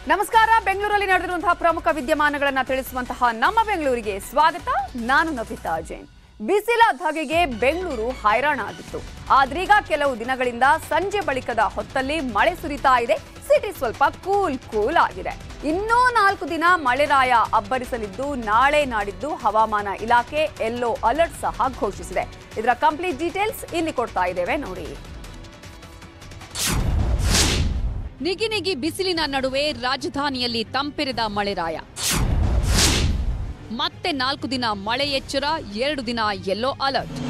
ನಮಸ್ಕಾರ ಬೆಂಗಳೂರಲ್ಲಿ ನಡೆದಿರುವಂತಹ ಪ್ರಮುಖ ವಿದ್ಯಮಾನಗಳನ್ನ ತಿಳಿಸುವಂತಹ ನಮ್ಮ ಬೆಂಗಳೂರಿಗೆ ಸ್ವಾಗತ ನಾನು ನಫಿತಾ ಜೈನ್ ಬಿಸಿಲ ಧಗೆಗೆ ಬೆಂಗಳೂರು ಹೈರಾಣ ಆಗಿತ್ತು ಆದ್ರೀಗ ಕೆಲವು ದಿನಗಳಿಂದ ಸಂಜೆ ಬಳಿಕದ ಹೊತ್ತಲ್ಲಿ ಮಳೆ ಸುರಿತಾ ಇದೆ ಸಿಟಿ ಸ್ವಲ್ಪ ಕೂಲ್ ಕೂಲ್ ಆಗಿದೆ ಇನ್ನೂ ನಾಲ್ಕು ದಿನ ಮಳೆರಾಯ ಅಬ್ಬರಿಸಲಿದ್ದು ನಾಳೆ ನಾಡಿದ್ದು ಹವಾಮಾನ ಇಲಾಖೆ ಯೆಲ್ಲೋ ಅಲರ್ಟ್ ಸಹ ಘೋಷಿಸಿದೆ ಇದರ ಕಂಪ್ಲೀಟ್ ಡೀಟೇಲ್ಸ್ ಇಲ್ಲಿ ಕೊಡ್ತಾ ಇದ್ದೇವೆ ನೋಡಿ ನಿಗಿ ನಿಗಿ ಬಿಸಿಲಿನ ನಡುವೆ ರಾಜಧಾನಿಯಲ್ಲಿ ತಂಪೆರೆದ ಮಳೆರಾಯ ಮತ್ತೆ ನಾಲ್ಕು ದಿನ ಮಳೆ ಎಚ್ಚರ ಎರಡು ದಿನ ಯೆಲ್ಲೋ ಅಲರ್ಟ್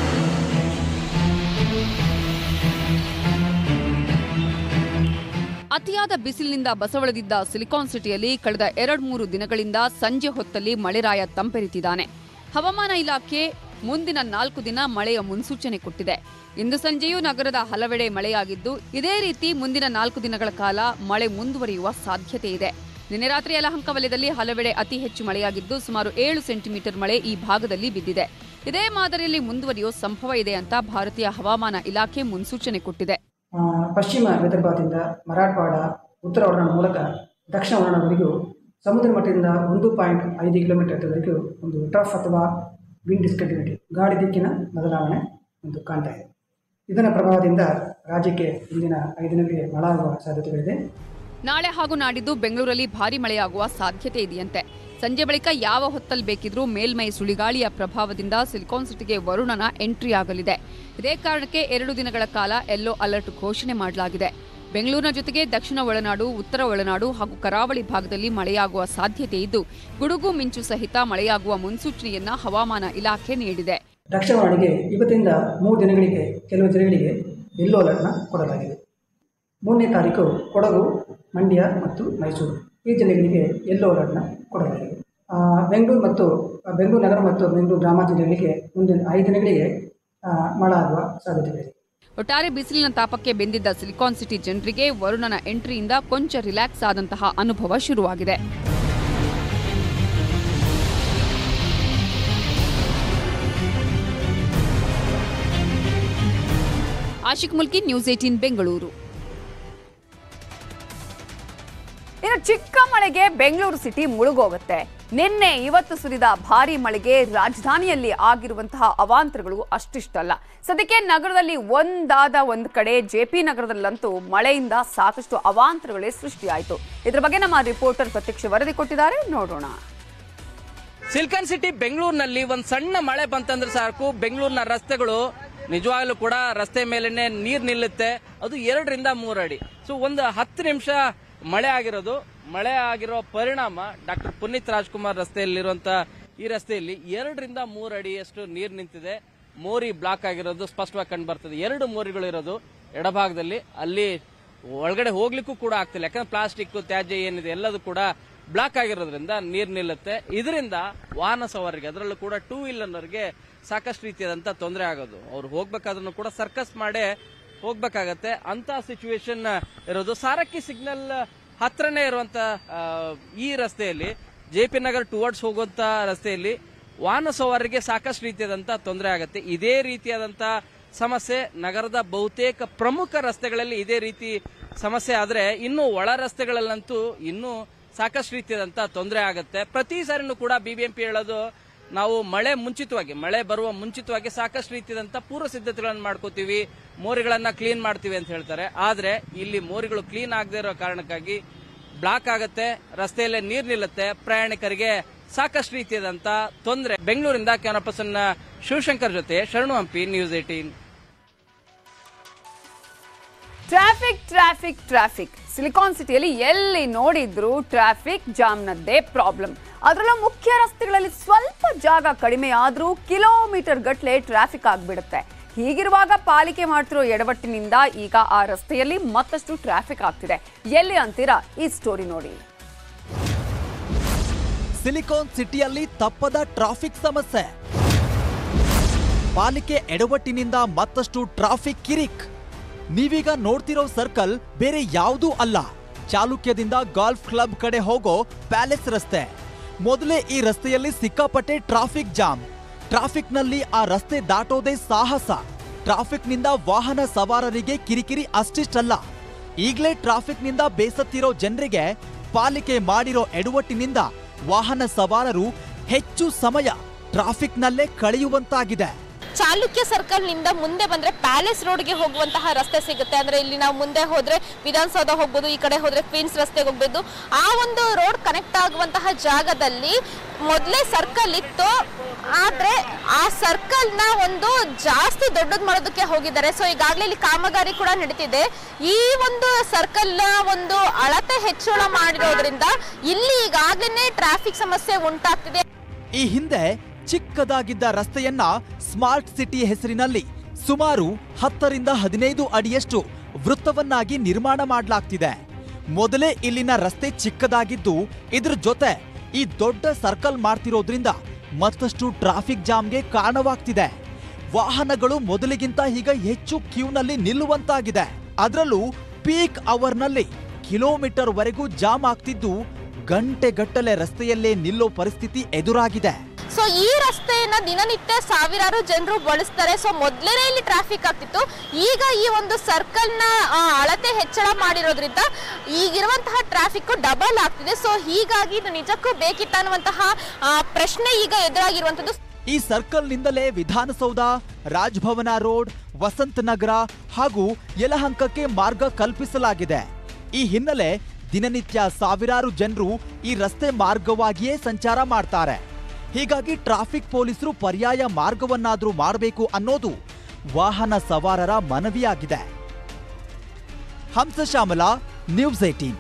ಅತಿಯಾದ ಬಿಸಿಲಿನಿಂದ ಬಸವಳದಿದ್ದ ಸಿಲಿಕಾನ್ ಸಿಟಿಯಲ್ಲಿ ಕಳೆದ ಎರಡ್ ಮೂರು ದಿನಗಳಿಂದ ಸಂಜೆ ಹೊತ್ತಲ್ಲಿ ಮಳೆರಾಯ ತಂಪೆರೆತಿದ್ದಾನೆ ಹವಾಮಾನ ಇಲಾಖೆ ಮುಂದಿನ ನಾಲ್ಕು ದಿನ ಮಳೆಯ ಮುನ್ಸೂಚನೆ ಕೊಟ್ಟಿದೆ ಇಂದು ಸಂಜೆಯೂ ನಗರದ ಹಲವೆಡೆ ಮಳೆಯಾಗಿದ್ದು ಇದೇ ರೀತಿ ಮುಂದಿನ ನಾಲ್ಕು ದಿನಗಳ ಕಾಲ ಮಳೆ ಮುಂದುವರಿಯುವ ಸಾಧ್ಯತೆ ಇದೆ ನಿನ್ನೆ ರಾತ್ರಿ ಯಲಹಂಕ ವಲಯದಲ್ಲಿ ಹಲವೆಡೆ ಅತಿ ಹೆಚ್ಚು ಮಳೆಯಾಗಿದ್ದು ಸುಮಾರು ಏಳು ಸೆಂಟಿಮೀಟರ್ ಮಳೆ ಈ ಭಾಗದಲ್ಲಿ ಬಿದ್ದಿದೆ ಇದೇ ಮಾದರಿಯಲ್ಲಿ ಮುಂದುವರಿಯುವ ಸಂಭವ ಇದೆ ಅಂತ ಭಾರತೀಯ ಹವಾಮಾನ ಇಲಾಖೆ ಮುನ್ಸೂಚನೆ ಕೊಟ್ಟಿದೆ ಆ, ಪಶ್ಚಿಮ ವಿದರ್ಭದಿಂದ ಮರಾಠವಾಡ ಉತ್ತರ ಒಳನಾಡ ಮೂಲಕ ದಕ್ಷಿಣ ಒಳನಾಡವರೆಗೂ ಸಮುದ್ರ ಮಟ್ಟದಿಂದ ಒಂದು ಪಾಯಿಂಟ್ ಐದು ಕಿಲೋಮೀಟರ್ ಎತ್ತರವರೆಗೂ ಒಂದು ಟ್ರಫ್ ಅಥವಾ ವಿಂಡ್ ಡಿಸ್ಕಂಟಿನ್ಯೂಟಿ ಗಾಳಿ ದಿಕ್ಕಿನ ಬದಲಾವಣೆ ಒಂದು ಕಾಣ್ತಾ ಇದೆ ಇದರ ಪ್ರಭಾವದಿಂದ ರಾಜ್ಯಕ್ಕೆ ಇಂದಿನ ಐದು ದಿನಗಳಿಗೆ ಮಳೆಯಾಗುವ ಸಾಧ್ಯತೆಗಳಿದೆ ನಾಳೆ ಹಾಗೂ ನಾಡಿದ್ದು ಬೆಂಗಳೂರಲ್ಲಿ ಭಾರಿ ಮಳೆಯಾಗುವ ಸಾಧ್ಯತೆ ಇದೆಯಂತೆ ಸಂಜೆ ಬಳಿಕ ಯಾವ ಹೊತ್ತಲ್ಲಿ ಬೇಕಿದ್ರೂ ಮೇಲ್ಮೈ ಸುಳಿಗಾಳಿಯ ಪ್ರಭಾವದಿಂದ ಸಿಲಿಕಾನ್ ಸಿಟಿಗೆ ವರುಣನ ಎಂಟ್ರಿ ಆಗಲಿದೆ ಇದೇ ಕಾರಣಕ್ಕೆ ಎರಡು ದಿನಗಳ ಕಾಲ ಯೆಲ್ಲೋ ಅಲರ್ಟ್ ಘೋಷಣೆ ಮಾಡಲಾಗಿದೆ ಬೆಂಗಳೂರಿನ ಜೊತೆಗೆ ದಕ್ಷಿಣ ಒಳನಾಡು ಉತ್ತರ ಒಳನಾಡು ಹಾಗೂ ಕರಾವಳಿ ಭಾಗದಲ್ಲಿ ಮಳೆಯಾಗುವ ಸಾಧ್ಯತೆ ಇದ್ದು ಗುಡುಗು ಮಿಂಚು ಸಹಿತ ಮಳೆಯಾಗುವ ಮುನ್ಸೂಚನೆಯನ್ನ ಹವಾಮಾನ ಇಲಾಖೆ ನೀಡಿದೆ ದಕ್ಷಿಣ ಒಳನಾಡಿಗೆ ಇವತ್ತಿಂದ ಮೂರು ದಿನಗಳಿಗೆ ಕೆಲವು ಜಿಲ್ಲೆಗಳಿಗೆ ಯೆಲ್ಲೋ ಅಲರ್ಟ್ನ ಕೊಡಲಾಗಿದೆ ಮೂರನೇ ತಾರೀಕು ಕೊಡಗು ಮಂಡ್ಯ ಮತ್ತು ಮೈಸೂರು ಈ ಜಿಲ್ಲೆಗಳಿಗೆ ಯೆಲ್ಲೋ ಅಲರ್ಟ್ನ ಕೊಡಲಾಗಿದೆ ಆ, ಬೆಂಗಳೂರು ಮತ್ತು ಆ, ಬೆಂಗಳೂರು ನಗರ ಮತ್ತು ಬೆಂಗಳೂರು ಗ್ರಾಮಾಂತರ ಜಿಲ್ಲೆಗಳಿಗೆ ಮುಂದಿನ ಐದು ದಿನಗಳಿಗೆ ಆ, ಮಳೆ ಆಗುವ ಸಾಧ್ಯತೆಗಳಿದೆ ಒಟ್ಟಾರೆ ಬಿಸಿಲಿನ ತಾಪಕ್ಕೆ ಬೆಂದಿದ್ದ ಸಿಲಿಕಾನ್ ಸಿಟಿ ಜನರಿಗೆ ವರುಣನ ಎಂಟ್ರಿಯಿಂದ ಕೊಂಚ ರಿಲ್ಯಾಕ್ಸ್ ಆದಂತಹ ಅನುಭವ ಶುರುವಾಗಿದೆ ಆಶಿಕ್ ಮುಲ್ಕಿ ನ್ಯೂಸ್ ಏಟೀನ್ ಬೆಂಗಳೂರು ಇನ್ನು ಚಿಕ್ಕ ಮಳೆಗೆ ಬೆಂಗಳೂರು ಸಿಟಿ ಮುಳುಗೋಗುತ್ತೆ ನಿನ್ನೆ ಇವತ್ತು ಸುರಿದ ಭಾರಿ ಮಳೆಗೆ ರಾಜಧಾನಿಯಲ್ಲಿ ಆಗಿರುವಂತಹ ಅವಾಂತರಗಳು ಅಷ್ಟಿಷ್ಟಲ್ಲ ಸದ್ಯಕ್ಕೆ ನಗರದಲ್ಲಿ ಒಂದಾದ ಒಂದು ಕಡೆ ಜೆಪಿ ನಗರದಲ್ಲಂತೂ ಮಳೆಯಿಂದ ಸಾಕಷ್ಟು ಅವಾಂತರಗಳೇ ಸೃಷ್ಟಿಯಾಯಿತು ಇದ್ರ ಬಗ್ಗೆ ನಮ್ಮ ರಿಪೋರ್ಟರ್ ಪ್ರತ್ಯಕ್ಷ ವರದಿ ಕೊಟ್ಟಿದ್ದಾರೆ ನೋಡೋಣ ಸಿಲ್ಕನ್ ಸಿಟಿ ಬೆಂಗಳೂರಿನಲ್ಲಿ ಒಂದ್ ಸಣ್ಣ ಮಳೆ ಬಂತಂದ್ರೆ ಸಾಕು ಬೆಂಗಳೂರಿನ ರಸ್ತೆಗಳು ನಿಜವಾಗ್ಲೂ ಕೂಡ ರಸ್ತೆ ಮೇಲೇನೆ ನೀರ್ ನಿಲ್ಲುತ್ತೆ ಅದು ಎರಡರಿಂದ ಮೂರು ಅಡಿ ಸೊ ಒಂದು ಹತ್ತು ನಿಮಿಷ ಮಳೆ ಆಗಿರೋದು ಮಳೆ ಆಗಿರೋ ಪರಿಣಾಮ ಡಾಕ್ಟರ್ ಪುನೀತ್ ರಾಜ್ಕುಮಾರ್ ರಸ್ತೆಯಲ್ಲಿರುವಂತ ಈ ರಸ್ತೆಯಲ್ಲಿ ಎರಡರಿಂದ ಮೂರು ಅಡಿಯಷ್ಟು ನೀರ್ ನಿಂತಿದೆ ಮೋರಿ ಬ್ಲಾಕ್ ಆಗಿರೋದು ಸ್ಪಷ್ಟವಾಗಿ ಕಂಡು ಬರ್ತದೆ ಎರಡು ಮೋರಿಗಳು ಇರೋದು ಎಡಭಾಗದಲ್ಲಿ ಅಲ್ಲಿ ಒಳಗಡೆ ಹೋಗ್ಲಿಕ್ಕೂ ಕೂಡ ಆಗ್ತಿಲ್ಲ ಯಾಕಂದ್ರೆ ಪ್ಲಾಸ್ಟಿಕ್ ತ್ಯಾಜ್ಯ ಏನಿದೆ ಎಲ್ಲದೂ ಕೂಡ ಬ್ಲಾಕ್ ಆಗಿರೋದ್ರಿಂದ ನೀರ್ ನಿಲ್ಲುತ್ತೆ ಇದರಿಂದ ವಾಹನ ಸವಾರಿಗೆ ಅದರಲ್ಲೂ ಕೂಡ ಟೂ ವೀಲರ್ನವರಿಗೆ ಸಾಕಷ್ಟು ರೀತಿಯಾದಂತ ತೊಂದರೆ ಆಗೋದು ಅವ್ರು ಹೋಗ್ಬೇಕಾದ್ರೂ ಕೂಡ ಸರ್ಕಸ್ ಮಾಡೇ ಹೋಗ್ಬೇಕಾಗತ್ತೆ ಅಂತ ಸಿಚುವೇಶನ್ ಇರೋದು ಸಾರಕ್ಕಿ ಸಿಗ್ನಲ್ ಹತ್ರನೇ ಇರುವಂತ ಆ, ಈ ರಸ್ತೆಯಲ್ಲಿ ಜೆ ಪಿ ನಗರ್ ಟುವರ್ಡ್ಸ್ ಹೋಗುವಂತ ರಸ್ತೆಯಲ್ಲಿ ವಾಹನ ಸವಾರರಿಗೆ ಸಾಕಷ್ಟು ರೀತಿಯಾದಂತ ತೊಂದರೆ ಆಗುತ್ತೆ ಇದೇ ರೀತಿಯಾದಂತ ಸಮಸ್ಯೆ ನಗರದ ಬಹುತೇಕ ಪ್ರಮುಖ ರಸ್ತೆಗಳಲ್ಲಿ ಇದೇ ರೀತಿ ಸಮಸ್ಯೆ ಆದ್ರೆ ಇನ್ನು ಒಳ ರಸ್ತೆಗಳಲ್ಲಂತೂ ಇನ್ನೂ ಸಾಕಷ್ಟು ರೀತಿಯಾದಂತ ತೊಂದರೆ ಆಗುತ್ತೆ ಪ್ರತಿ ಸಾರಿನೂ ಕೂಡ ಬಿಬಿಎಂಪಿ ಹೇಳೋದು ನಾವು ಮಳೆ ಮುಂಚಿತವಾಗಿ ಮಳೆ ಬರುವ ಮುಂಚಿತವಾಗಿ ಸಾಕಷ್ಟು ರೀತಿಯಾದಂತ ಪೂರ್ವ ಸಿದ್ಧತೆಗಳನ್ನು ಮಾಡ್ಕೋತೀವಿ ಮೋರಿಗಳನ್ನ ಕ್ಲೀನ್ ಮಾಡ್ತೀವಿ ಅಂತ ಹೇಳ್ತಾರೆ ಆದ್ರೆ ಇಲ್ಲಿ ಮೋರಿಗಳು ಕ್ಲೀನ್ ಆಗದೆ ಇರೋ ಕಾರಣಕ್ಕಾಗಿ ಬ್ಲಾಕ್ ಆಗುತ್ತೆ ರಸ್ತೆಯಲ್ಲೇ ನೀರ್ ನಿಲ್ಲುತ್ತೆ ಪ್ರಯಾಣಿಕರಿಗೆ ಸಾಕಷ್ಟು ರೀತಿಯಾದಂತ ತೊಂದರೆ ಬೆಂಗಳೂರಿಂದ ಕ್ಯಾಮರಾ ಪರ್ಸನ್ ಶಿವಶಂಕರ್ ಜೊತೆ Sharanu Hampi news eighteen traffic traffic traffic silicon ಸಿಟಿಯಲ್ಲಿ ಎಲ್ಲಿ ನೋಡಿದ್ರು ಟ್ರಾಫಿಕ್ ಜಾಮ್ನದ್ದೇ ಪ್ರಾಬ್ಲಮ್ ಅದರಲ್ಲೂ ಮುಖ್ಯ ರಸ್ತೆಗಳಲ್ಲಿ ಸ್ವಲ್ಪ ಜಾಗ ಕಡಿಮೆ ಆದ್ರೂ ಕಿಲೋಮೀಟರ್ ಗಟ್ಲೆ ಟ್ರಾಫಿಕ್ ಆಗ್ಬಿಡುತ್ತೆ ಹೀಗಿರುವಾಗ ಪಾಲಿಕೆ ಮಾಡ್ತಿರೋ ಎಡವಟ್ಟಿನಿಂದ ಈಗ ಆ ರಸ್ತೆಯಲ್ಲಿ ಮತ್ತಷ್ಟು ಟ್ರಾಫಿಕ್ ಆಗ್ತಿದೆ ಎಲ್ಲಿ ಅಂತೀರಾ ಈ ಸ್ಟೋರಿ ನೋಡಿ ಸಿಲಿಕಾನ್ ಸಿಟಿಯಲ್ಲಿ ತಪ್ಪದ ಟ್ರಾಫಿಕ್ ಸಮಸ್ಯೆ ಪಾಲಿಕೆ ಎಡವಟ್ಟಿನಿಂದ ಮತ್ತಷ್ಟು ಟ್ರಾಫಿಕ್ ಕಿರಿಕ್ ನೀವೀಗ ನೋಡ್ತಿರೋ ಸರ್ಕಲ್ ಬೇರೆ ಯಾವುದೂ ಅಲ್ಲ ಚಾಲುಕ್ಯದಿಂದ ಗಾಲ್ಫ್ ಕ್ಲಬ್ ಕಡೆ ಹೋಗೋ ಪ್ಯಾಲೇಸ್ ರಸ್ತೆ ಮೊದಲೇ ಈ ರಸ್ತೆಯಲ್ಲಿ ಸಿಕ್ಕಾಪಟ್ಟೆ ಟ್ರಾಫಿಕ್ ಜಾಮ್ ಟ್ರಾಫಿಕ್ನಲ್ಲಿ ಆ ರಸ್ತೆ ದಾಟೋದೇ ಸಾಹಸ ಟ್ರಾಫಿಕ್ನಿಂದ ವಾಹನ ಸವಾರರಿಗೆ ಕಿರಿಕಿರಿ ಅಷ್ಟಿಷ್ಟಲ್ಲ ಈಗಲೇ ಟ್ರಾಫಿಕ್ನಿಂದ ಬೇಸತ್ತಿರೋ ಜನರಿಗೆ ಪಾಲಿಕೆ ಮಾಡಿರೋ ಎಡವಟ್ಟಿನಿಂದ ವಾಹನ ಸವಾರರು ಹೆಚ್ಚು ಸಮಯ ಟ್ರಾಫಿಕ್ನಲ್ಲೇ ಕಳೆಯುವಂತಾಗಿದೆ ಚಾಲುಕ್ಯ ಸರ್ಕಲ್ ನಿಂದ ಮುಂದೆ ಬಂದ್ರೆ ಪ್ಯಾಲೇಸ್ ರೋಡ್ಗೆ ಹೋಗುವಂತಹ ರಸ್ತೆ ಸಿಗುತ್ತೆ ಅಂದ್ರೆ ಇಲ್ಲಿ ನಾವು ಮುಂದೆ ಹೋದ್ರೆ ವಿಧಾನಸೌಧ ಹೋಗ್ಬೋದು ಈ ಕಡೆ ಹೋದ್ರೆ ಕ್ವೀನ್ಸ್ ರಸ್ತೆಗೆ ಹೋಗ್ಬೋದು ಆ ಒಂದು ರೋಡ್ ಕನೆಕ್ಟ್ ಆಗುವಂತಹ ಜಾಗದಲ್ಲಿ ಮೊದಲೇ ಸರ್ಕಲ್ ಇತ್ತು ಆದ್ರೆ ಆ ಸರ್ಕಲ್ ನ ಒಂದು ಜಾಸ್ತಿ ದೊಡ್ಡದ್ ಮಾಡೋದಕ್ಕೆ ಹೋಗಿದ್ದಾರೆ ಸೊ ಈಗಾಗಲೇ ಇಲ್ಲಿ ಕಾಮಗಾರಿ ಕೂಡ ನಡೀತಿದೆ ಈ ಒಂದು ಸರ್ಕಲ್ ನ ಒಂದು ಅಳತೆ ಹೆಚ್ಚಳ ಮಾಡಿರೋದ್ರಿಂದ ಇಲ್ಲಿ ಈಗಾಗಲೇ ಟ್ರಾಫಿಕ್ ಸಮಸ್ಯೆ ಉಂಟಾಗ್ತಿದೆ ಈ ಹಿಂದೆ ಚಿಕ್ಕದಾಗಿದ್ದ ರಸ್ತೆಯನ್ನ ಸ್ಮಾರ್ಟ್ ಸಿಟಿ ಹೆಸರಿನಲ್ಲಿ ಸುಮಾರು ಹತ್ತರಿಂದ ಹದಿನೈದು ಅಡಿಯಷ್ಟು ವೃತ್ತವನ್ನಾಗಿ ನಿರ್ಮಾಣ ಮಾಡಲಾಗ್ತಿದೆ ಮೊದಲೇ ಇಲ್ಲಿನ ರಸ್ತೆ ಚಿಕ್ಕದಾಗಿದ್ದು ಇದ್ರ ಜೊತೆ ಈ ದೊಡ್ಡ ಸರ್ಕಲ್ ಮಾಡ್ತಿರೋದ್ರಿಂದ ಮತ್ತಷ್ಟು ಟ್ರಾಫಿಕ್ ಜಾಮ್ಗೆ ಕಾರಣವಾಗ್ತಿದೆ ವಾಹನಗಳು ಮೊದಲಿಗಿಂತ ಈಗ ಹೆಚ್ಚು ಕ್ಯೂನಲ್ಲಿ ನಿಲ್ಲುವಂತಾಗಿದೆ ಅದರಲ್ಲೂ ಪೀಕ್ ಅವರ್ನಲ್ಲಿ ಕಿಲೋಮೀಟರ್ ವರೆಗೂ ಜಾಮ್ ಆಗ್ತಿದ್ದು ಗಂಟೆಗಟ್ಟಲೆ ರಸ್ತೆಯಲ್ಲೇ ನಿಲ್ಲೋ ಪರಿಸ್ಥಿತಿ ಎದುರಾಗಿದೆ ಸೊ ಈ ರಸ್ತೆಯನ್ನ ದಿನನಿತ್ಯ ಸಾವಿರಾರು ಜನರು ಬಳಸ್ತಾರೆ ಸೊ ಮೊದಲೇ ಇಲ್ಲಿ ಟ್ರಾಫಿಕ್ ಆಗ್ತಿತ್ತು ಈಗ ಈ ಒಂದು ಸರ್ಕಲ್ ನ ಆ, ಅಳತೆ ಹೆಚ್ಚಳ ಮಾಡಿರೋದ್ರಿಂದ ಈಗಿರುವಂತಹ ಟ್ರಾಫಿಕ್ ಡಬಲ್ ಆಗ್ತಿದೆ ಸೊ ಹೀಗಾಗಿ ಇದು ನಿಜಕ್ಕೂ ಬೇಕಿತ್ತ ಅನ್ನುವಂತಹ ಆ, ಪ್ರಶ್ನೆ ಈಗ ಎದುರಾಗಿರುವಂತದ್ದು ಈ ಸರ್ಕಲ್ನಿಂದಲೇ ವಿಧಾನಸೌಧ ರಾಜ್ಭವನ ರೋಡ್ ವಸಂತ ನಗರ ಹಾಗೂ ಯಲಹಂಕಕ್ಕೆ ಮಾರ್ಗ ಕಲ್ಪಿಸಲಾಗಿದೆ ಈ ಹಿನ್ನೆಲೆ ದಿನನಿತ್ಯ ಸಾವಿರಾರು ಜನರು ಈ ರಸ್ತೆ ಮಾರ್ಗವಾಗಿಯೇ ಸಂಚಾರ ಮಾಡ್ತಾರೆ ಹೀಗಾಗಿ ಟ್ರಾಫಿಕ್ ಪೊಲೀಸರು ಪರ್ಯಾಯ ಮಾರ್ಗವನ್ನಾದ್ರೂ ಮಾಡಬೇಕು ಅನ್ನೋದು ವಾಹನ ಸವಾರರ ಮನವಿಯಾಗಿದೆ ಹಂಸಶ್ಯಾಮಲ ನ್ಯೂಸ್ ಏಟೀನ್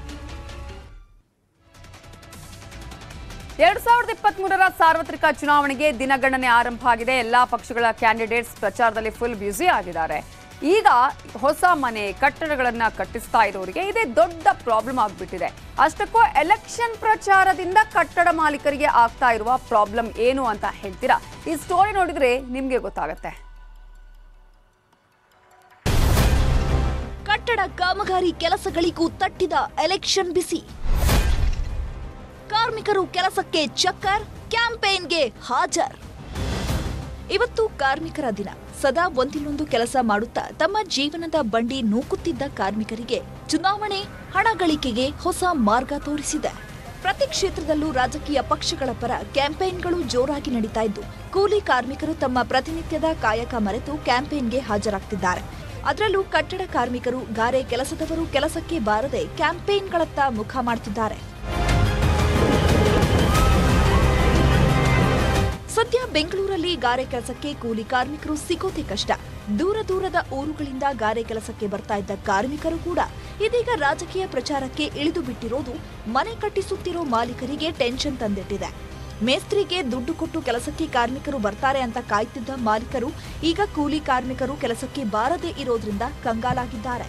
ಎರಡ್ ಸಾವಿರದ ಇಪ್ಪತ್ತ್ ಮೂರರ ಸಾರ್ವತ್ರಿಕ ಚುನಾವಣೆಗೆ ದಿನಗಣನೆ ಆರಂಭ ಆಗಿದೆ ಎಲ್ಲಾ ಪಕ್ಷಗಳ ಕ್ಯಾಂಡಿಡೇಟ್ಸ್ ಪ್ರಚಾರದಲ್ಲಿ ಫುಲ್ ಬ್ಯುಸಿ ಆಗಿದ್ದಾರೆ ಈಗ ಹೊಸ ಮನೆ ಕಟ್ಟಡಗಳನ್ನ ಕಟ್ಟಿಸ್ತಾ ಇರೋರಿಗೆ ಇದೇ ದೊಡ್ಡ ಪ್ರಾಬ್ಲಮ್ ಆಗ್ಬಿಟ್ಟಿದೆ ಅಷ್ಟಕ್ಕೂ ಎಲೆಕ್ಷನ್ ಪ್ರಚಾರದಿಂದ ಕಟ್ಟಡ ಮಾಲೀಕರಿಗೆ ಆಗ್ತಾ ಇರುವ ಪ್ರಾಬ್ಲಮ್ ಏನು ಅಂತ ಹೇಳ್ತೀರಾ ಈ ಸ್ಟೋರಿ ನೋಡಿದ್ರೆ ನಿಮ್ಗೆ ಗೊತ್ತಾಗತ್ತೆ ಕಟ್ಟಡ ಕಾಮಗಾರಿ ಕೆಲಸಗಳಿಗೂ ತಟ್ಟಿದ ಎಲೆಕ್ಷನ್ ಬಿಸಿ ಕಾರ್ಮಿಕರು ಕೆಲಸಕ್ಕೆ ಚಕ್ಕರ್ ಕ್ಯಾಂಪೇನ್ಗೆ ಹಾಜರ್ ಇವತ್ತು ಕಾರ್ಮಿಕರ ದಿನ ಸದಾ ಒಂದಿಲ್ಲೊಂದು ಕೆಲಸ ಮಾಡುತ್ತಾ ತಮ್ಮ ಜೀವನದ ಬಂಡಿ ನೂಕುತ್ತಿದ್ದ ಕಾರ್ಮಿಕರಿಗೆ ಚುನಾವಣೆ ಹಣ ಗಳಿಕೆಗೆ ಹೊಸ ಮಾರ್ಗ ತೋರಿಸಿದೆ ಪ್ರತಿ ಕ್ಷೇತ್ರದಲ್ಲೂ ರಾಜಕೀಯ ಪಕ್ಷಗಳ ಪರ ಕ್ಯಾಂಪೇನ್ಗಳು ಜೋರಾಗಿ ನಡೀತಾ ಇದ್ದು ಕೂಲಿ ಕಾರ್ಮಿಕರು ತಮ್ಮ ಪ್ರತಿನಿತ್ಯದ ಕಾಯಕ ಮರೆತು ಕ್ಯಾಂಪೇನ್ಗೆ ಹಾಜರಾಗ್ತಿದ್ದಾರೆ ಅದರಲ್ಲೂ ಕಟ್ಟಡ ಕಾರ್ಮಿಕರು ಗಾರೆ ಕೆಲಸದವರು ಕೆಲಸಕ್ಕೆ ಬಾರದೆ ಕ್ಯಾಂಪೇನ್ಗಳತ್ತ ಮುಖ ಮಾಡ್ತಿದ್ದಾರೆ ಸದ್ಯ ಬೆಂಗಳೂರಲ್ಲಿ ಗಾರೆ ಕೆಲಸಕ್ಕೆ ಕೂಲಿ ಕಾರ್ಮಿಕರು ಸಿಗೋದೇ ಕಷ್ಟ ದೂರ ದೂರದ ಊರುಗಳಿಂದ ಗಾರೆ ಕೆಲಸಕ್ಕೆ ಬರ್ತಾ ಇದ್ದ ಕಾರ್ಮಿಕರು ಕೂಡ ಇದೀಗ ರಾಜಕೀಯ ಪ್ರಚಾರಕ್ಕೆ ಇಳಿದು ಬಿಟ್ಟಿರೋದು ಮನೆ ಕಟ್ಟಿಸುತ್ತಿರೋ ಮಾಲೀಕರಿಗೆ ಟೆನ್ಷನ್ ತಂದಿಟ್ಟಿದೆ ಮೇಸ್ತ್ರಿಗೆ ದುಡ್ಡು ಕೊಟ್ಟು ಕೆಲಸಕ್ಕೆ ಕಾರ್ಮಿಕರು ಬರ್ತಾರೆ ಅಂತ ಕಾಯ್ತಿದ್ದ ಮಾಲೀಕರು ಈಗ ಕೂಲಿ ಕಾರ್ಮಿಕರು ಕೆಲಸಕ್ಕೆ ಬಾರದೇ ಇರೋದ್ರಿಂದ ಕಂಗಾಲಾಗಿದ್ದಾರೆ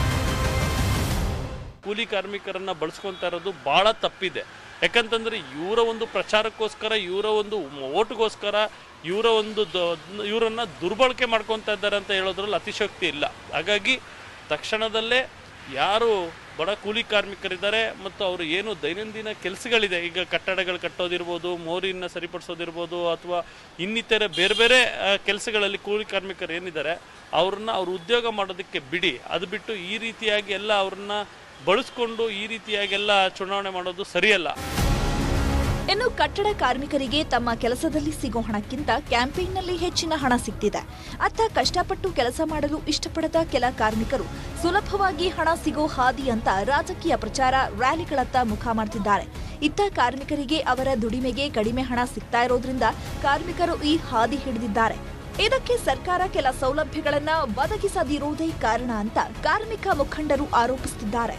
ಕೂಲಿ ಕಾರ್ಮಿಕರನ್ನ ಬಳಸ್ಕೊಂತಾ ಇರೋದು ಬಹಳ ತಪ್ಪಿದೆ ಯಾಕಂತಂದ್ರೆ ಇವರ ಒಂದು ಪ್ರಚಾರಕ್ಕೋಸ್ಕರ ಇವರ ಒಂದು ಓಟ್ಗೋಸ್ಕರ ಇವರ ಒಂದು ದ- ಇವರನ್ನ ದುರ್ಬಳಕೆ ಮಾಡ್ಕೊತಾ ಇದ್ದಾರೆ ಅಂತ ಹೇಳೋದ್ರಲ್ಲಿ ಅತಿಶಯೋಕ್ತಿ ಇಲ್ಲ ಹಾಗಾಗಿ ತಕ್ಷಣದಲ್ಲೇ ಯಾರು ಬಡ ಕೂಲಿ ಕಾರ್ಮಿಕರಿದ್ದಾರೆ ಮತ್ತು ಅವರು ಏನು ದೈನಂದಿನ ಕೆಲಸಗಳಿದೆ ಈಗ ಕಟ್ಟಡಗಳು ಕಟ್ಟೋದಿರ್ಬೋದು ಮೋರಿನ ಸರಿಪಡಿಸೋದಿರ್ಬೋದು ಅಥವಾ ಇನ್ನಿತರ ಬೇರೆ ಬೇರೆ ಕೆಲಸಗಳಲ್ಲಿ ಕೂಲಿ ಕಾರ್ಮಿಕರು ಏನಿದ್ದಾರೆ ಅವ್ರನ್ನ ಅವ್ರ ಉದ್ಯೋಗ ಮಾಡೋದಕ್ಕೆ ಬಿಡಿ ಅದು ಬಿಟ್ಟು ಈ ರೀತಿಯಾಗಿ ಎಲ್ಲ ಅವ್ರನ್ನ ಬಳಸ್ಕೊಂಡು ಈ ರೀತಿಯಾಗೆಲ್ಲ ಚುನಾವಣೆ ಮಾಡೋದು ಸರಿಯಲ್ಲ ಇನ್ನು ಕಟ್ಟಡ ಕಾರ್ಮಿಕರಿಗೆ ತಮ್ಮ ಕೆಲಸದಲ್ಲಿ ಸಿಗೋ ಹಣಕ್ಕಿಂತ ಕ್ಯಾಂಪೇನ್ನಲ್ಲಿ ಹೆಚ್ಚಿನ ಹಣ ಸಿಗ್ತಿದೆ ಅತ್ತ ಕಷ್ಟಪಟ್ಟು ಕೆಲಸ ಮಾಡಲು ಇಷ್ಟಪಡದ ಕೆಲ ಕಾರ್ಮಿಕರು ಸುಲಭವಾಗಿ ಹಣ ಸಿಗೋ ಹಾದಿ ಅಂತ ರಾಜಕೀಯ ಪ್ರಚಾರ ರ್ಯಾಲಿಗಳತ್ತ ಮುಖ ಮಾಡ್ತಿದ್ದಾರೆ ಇತ್ತ ಕಾರ್ಮಿಕರಿಗೆ ಅವರ ದುಡಿಮೆಗೆ ಕಡಿಮೆ ಹಣ ಸಿಗ್ತಾ ಇರೋದ್ರಿಂದ ಕಾರ್ಮಿಕರು ಈ ಹಾದಿ ಹಿಡಿದಿದ್ದಾರೆ ಇದಕ್ಕೆ ಸರ್ಕಾರ ಕೆಲ ಸೌಲಭ್ಯಗಳನ್ನ ಒದಗಿಸದಿರುವುದೇ ಕಾರಣ ಅಂತ ಕಾರ್ಮಿಕ ಮುಖಂಡರು ಆರೋಪಿಸುತ್ತಿದ್ದಾರೆ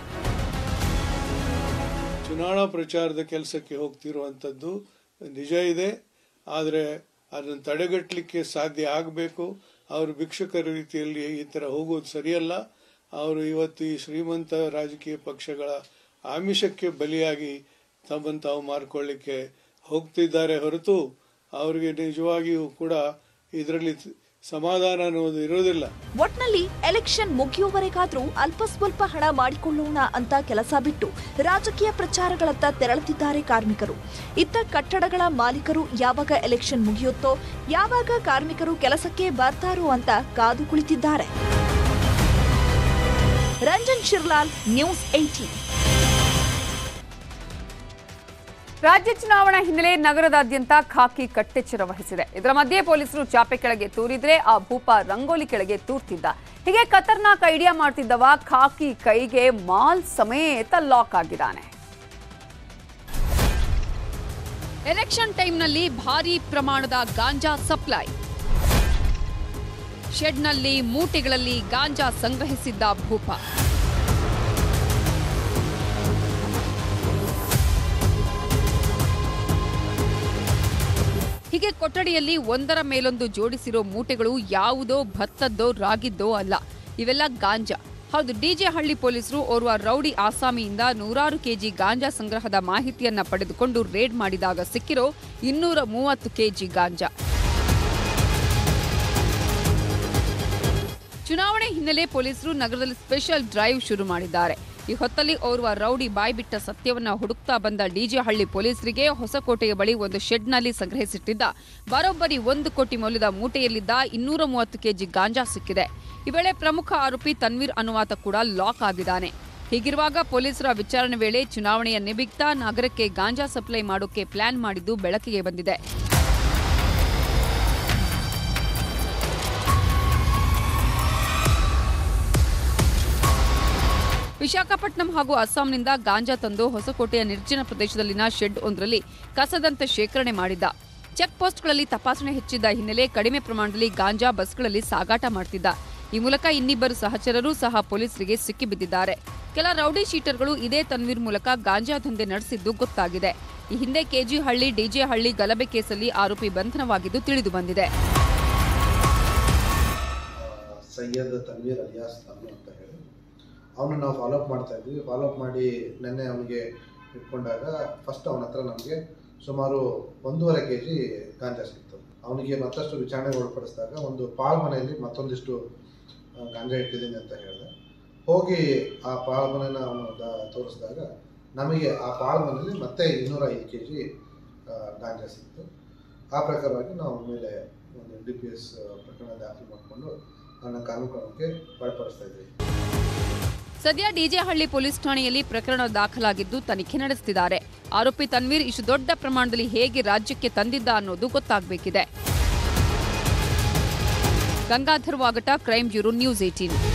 ಚುನಾವಣಾ ಪ್ರಚಾರದ ಕೆಲಸಕ್ಕೆ ಹೋಗ್ತಿರುವಂಥದ್ದು ನಿಜ ಇದೆ ಆದರೆ ಅದನ್ನು ತಡೆಗಟ್ಟಲಿಕ್ಕೆ ಸಾಧ್ಯ ಆಗಬೇಕು ಅವರು ಭಿಕ್ಷುಕರ ರೀತಿಯಲ್ಲಿ ಈ ಥರ ಹೋಗೋದು ಸರಿಯಲ್ಲ ಅವರು ಇವತ್ತು ಈ ಶ್ರೀಮಂತ ರಾಜಕೀಯ ಪಕ್ಷಗಳ ಆಮಿಷಕ್ಕೆ ಬಲಿಯಾಗಿ ತಮ್ಮನ್ನು ತಾವು ಮಾರ್ಕೊಳ್ಳಿಕ್ಕೆ ಹೋಗ್ತಿದ್ದಾರೆ ಹೊರತು ಅವರಿಗೆ ನಿಜವಾಗಿಯೂ ಕೂಡ ಇದರಲ್ಲಿ ಸಮಾಧಾನ ಅನ್ನೋದು ಇರೋದಿಲ್ಲ ಒಟ್ನಲ್ಲಿ ಎಲೆಕ್ಷನ್ ಮುಗಿಯುವವರೆಗಾದ್ರೂ ಅಲ್ಪ ಸ್ವಲ್ಪ ಹಣ ಮಾಡಿಕೊಳ್ಳೋಣ ಅಂತ ಕೆಲಸ ಬಿಟ್ಟು ರಾಜಕೀಯ ಪ್ರಚಾರಗಳತ್ತ ತೆರಳುತ್ತಿದ್ದಾರೆ ಕಾರ್ಮಿಕರು ಇತ್ತ ಕಟ್ಟಡಗಳ ಮಾಲೀಕರು ಯಾವಾಗ ಎಲೆಕ್ಷನ್ ಮುಗಿಯುತ್ತೋ ಯಾವಾಗ ಕಾರ್ಮಿಕರು ಕೆಲಸಕ್ಕೆ ಬರ್ತಾರೋ ಅಂತ ಕಾದು ಕುಳಿತಿದ್ದಾರೆ ರಂಜನ್ ಶಿರ್ಲಾಲ್ ನ್ಯೂಸ್ ಏಟೀನ್ ರಾಜ್ಯ ಚುನಾವಣಾ ಹಿನ್ನೆಲೆ ನಗರದಾದ್ಯಂತ ಖಾಕಿ ಕಟ್ಟೆಚ್ಚರ ವಹಿಸಿದೆ ಇದರ ಮಧ್ಯೆ ಪೊಲೀಸರು ಚಾಪೆ ಕೆಳಗೆ ತೂರಿದ್ರೆ ಆ ಭೂಪ ರಂಗೋಲಿ ಕೆಳಗೆ ತೂರ್ತಿದ್ದ ಹೀಗೆ ಖತರ್ನಾಕ್ ಐಡಿಯಾ ಮಾಡ್ತಿದ್ದವ ಖಾಕಿ ಕೈಗೆ ಮಾಲ್ ಸಮೇತ ಲಾಕ್ ಆಗಿದ್ದಾನೆ ಎಲೆಕ್ಷನ್ ಟೈಮ್ನಲ್ಲಿ ಭಾರೀ ಪ್ರಮಾಣದ ಗಾಂಜಾ ಸಪ್ಲೈ ಶೆಡ್ನಲ್ಲಿ ಮೂಟೆಗಳಲ್ಲಿ ಗಾಂಜಾ ಸಂಗ್ರಹಿಸಿದ್ದ ಭೂಪ ಹೀಗೆ ಕೊಠಡಿಯಲ್ಲಿ ಒಂದರ ಮೇಲೊಂದು ಜೋಡಿಸಿರೋ ಮೂಟೆಗಳು ಯಾವುದೋ ಭತ್ತದ್ದೋ ರಾಗಿದ್ದೋ ಅಲ್ಲ ಇವೆಲ್ಲ ಗಾಂಜಾ ಹೌದು ಡಿಜೆ ಹಳ್ಳಿ ಪೊಲೀಸರು ಓರ್ವ ರೌಡಿ ಆಸಾಮಿಯಿಂದ ನೂರಾರು ಕೆಜಿ ಗಾಂಜಾ ಸಂಗ್ರಹದ ಮಾಹಿತಿಯನ್ನ ಪಡೆದುಕೊಂಡು ರೇಡ್ ಮಾಡಿದಾಗ ಸಿಕ್ಕಿರೋ ಇನ್ನೂರ ಮೂವತ್ತು ಕೆಜಿ ಗಾಂಜಾ ಚುನಾವಣೆ ಹಿನ್ನೆಲೆ ಪೊಲೀಸರು ನಗರದಲ್ಲಿ ಸ್ಪೆಷಲ್ ಡ್ರೈವ್ ಶುರು ಮಾಡಿದ್ದಾರೆ ಈ ಹೊತ್ತಲ್ಲಿ ಓರ್ವ ರೌಡಿ ಬಾಯ್ಬಿಟ್ಟ ಸತ್ಯವನ್ನ ಹುಡುಕ್ತಾ ಬಂದ ಡಿಜೆ ಹಳ್ಳಿ ಪೊಲೀಸರಿಗೆ ಹೊಸಕೋಟೆಯ ಬಳಿ ಒಂದು ಶೆಡ್ನಲ್ಲಿ ಸಂಗ್ರಹಿಸಿಟ್ಟಿದ್ದ ಬರೋಬ್ಬರಿ ಒಂದು ಕೋಟಿ ಮೌಲ್ಯದ ಮೂಟೆಯಲ್ಲಿದ್ದ ಇನ್ನೂರ ಮೂವತ್ತು ಕೆಜಿ ಗಾಂಜಾ ಸಿಕ್ಕಿದೆ ಈ ವೇಳೆ ಪ್ರಮುಖ ಆರೋಪಿ ತನ್ವೀರ್ ಅನುವಾತ ಕೂಡ ಲಾಕ್ ಆಗಿದ್ದಾನೆ ಹೀಗಿರುವಾಗ ಪೊಲೀಸರ ವಿಚಾರಣೆ ವೇಳೆ ಚುನಾವಣೆಯ ನಿಮಿತ್ತ ನಗರಕ್ಕೆ ಗಾಂಜಾ ಸಪ್ಲೈ ಮಾಡೋಕೆ ಪ್ಲಾನ್ ಮಾಡಿದ್ದು ಬೆಳಕಿಗೆ ಬಂದಿದೆ ವಿಶಾಖಪಟ್ಟಣಂ ಹಾಗೂ ಅಸ್ಸಾಂನಿಂದ ಗಾಂಜಾ ತಂದು ಹೊಸಕೋಟೆಯ ನಿರ್ಜನ ಪ್ರದೇಶದಲ್ಲಿನ ಶೆಡ್ ಒಂದರಲ್ಲಿ ಕಸದಂತೆ ಶೇಖರಣೆ ಮಾಡಿದ್ದ ಚೆಕ್ ಪೋಸ್ಟ್ಗಳಲ್ಲಿ ತಪಾಸಣೆ ಹೆಚ್ಚಿದ್ದ ಹಿನ್ನೆಲೆ ಕಡಿಮೆ ಪ್ರಮಾಣದಲ್ಲಿ ಗಾಂಜಾ ಬಸ್ಗಳಲ್ಲಿ ಸಾಗಾಟ ಮಾಡ್ತಿದ್ದ ಈ ಮೂಲಕ ಇನ್ನಿಬ್ಬರು ಸಹಚರರು ಸಹ ಪೊಲೀಸರಿಗೆ ಸಿಕ್ಕಿಬಿದ್ದಿದ್ದಾರೆ ಕೆಲ ರೌಡಿ ಶೀಟರ್ಗಳು ಇದೇ ತನ್ವೀರ್ ಮೂಲಕ ಗಾಂಜಾ ದಂಧೆ ನಡೆಸಿದ್ದು ಗೊತ್ತಾಗಿದೆ ಈ ಹಿಂದೆ ಕೆಜಿ ಹಳ್ಳಿ ಡಿಜೆ ಹಳ್ಳಿ ಗಲಭೆ ಕೇಸಲ್ಲಿ ಆರೋಪಿ ಬಂಧನವಾಗಿದ್ದು ತಿಳಿದು ಬಂದಿದೆ ಸೈಯದ್ ತನ್ವೀರ್ ಅಲಿಯಾಸ್ ಅನ್ನು ಅಂತ ಹೇಳಿ ಅವನು ನಾವು ಫಾಲೋಅಪ್ ಮಾಡ್ತಾ ಇದ್ವಿ ಫಾಲೋಅಪ್ ಮಾಡಿ ನೆನ್ನೆ ಅವನಿಗೆ ಇಟ್ಕೊಂಡಾಗ ಫಸ್ಟ್ ಅವನ ಹತ್ರ ನಮಗೆ ಸುಮಾರು ಒಂದೂವರೆ ಕೆ ಜಿ ಗಾಂಜಾ ಸಿಕ್ತು ಅವನಿಗೆ ಮತ್ತಷ್ಟು ವಿಚಾರಣೆಗೆ ಒಳಪಡಿಸಿದಾಗ ಒಂದು ಪಾಳ್ ಮನೆಯಲ್ಲಿ ಮತ್ತೊಂದಿಷ್ಟು ಆ, ಗಾಂಜಾ ಇಟ್ಟಿದ್ದೀನಿ ಅಂತ ಹೇಳಿದೆ ಹೋಗಿ ಆ ಪಾಳ್ ಮನೆನ ಅವನು ದ- ತೋರಿಸಿದಾಗ ನಮಗೆ ಆ ಪಾಳ್ ಮನೆಯಲ್ಲಿ ಮತ್ತೆ ಇನ್ನೂರ ಐದು ಕೆ ಜಿ ಗಾಂಜಾ ಸಿಕ್ತು ಆ ಪ್ರಕಾರವಾಗಿ ನಾವು ಮೇಲೆ ಒಂದು ಡಿ ಪಿ ಎಸ್ ಪ್ರಕರಣ ದಾಖಲು ಮಾಡಿಕೊಂಡು ಅವನ ಕಾನೂನು ಕ್ರಮಕ್ಕೆ ಒಳಪಡಿಸ್ತಾ ಇದ್ದೀವಿ ಸದ್ಯ ಡಿಜೆ ಹಳ್ಳಿ ಪೊಲೀಸ್ ಠಾಣೆಯಲ್ಲಿ ಪ್ರಕರಣ ದಾಖಲಾಗಿದ್ದು ತನಿಖೆ ನಡೆಸುತ್ತಿದ್ದಾರೆ ಆರೋಪಿ ತನ್ವೀರ್ ಇಷ್ಟು ದೊಡ್ಡ ಪ್ರಮಾಣದಲ್ಲಿ ಹೇಗೆ ರಾಜ್ಯಕ್ಕೆ ತಂದಿದ್ದ ಅನ್ನೋದು ಗೊತ್ತಾಗಬೇಕಿದೆ Gangadhar Vagata crime bureau news eighteen